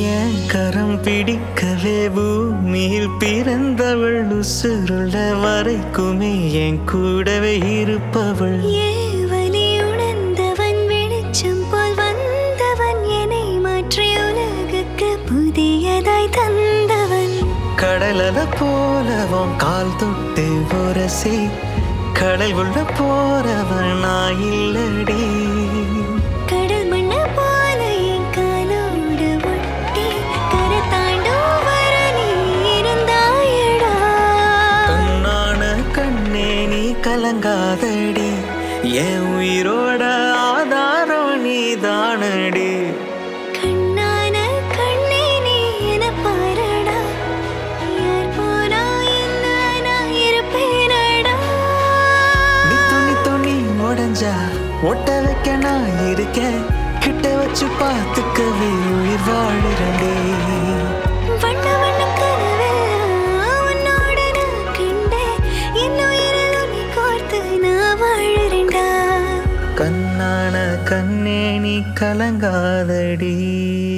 என் கரம் பிடிக்கவே பூமியில் பிறந்தவள் உசுருள்ள வரைக்குமே என் கூடவே இருப்பவள் ஏவலி உணர்ந்தவன் வெளிச்சம் போல் வந்தவன் என்னை மாற்றி உலகுக்கு புதியதாய் தந்தவன் கடலல போலவும் கால் தொட்டு உரசி கடல் உள்ள போறவன் நான் இல்லடி கடல் மண்ண போல என் காலோடு ஒட்டி கரை தாண்டும் வர நீ இருந்தாயடா கண்ணான கண்ணே நீ கலங்காதடி என் உயிரோட ஆதாரம் நீ தானடி கண்ணான கண்ணே நீ என பாரடா யார் போனா என்ன நான் இருப்பேனடா நீ துணி துணி உடஞ்சா ஒட்ட வைக்க நான் இருக்கேன் கிட்ட வச்சு பார்த்துக்கவே உயிர் வாழுறண்டே வண்ண வண்ண கனவெல்லாம் உன்னோட நான் கண்டேன். என் உயிரில் உன்னை கோர்த்து நான் வாழுறேன்டா. கண்ணான கண்ணே நீ கலங்காதடி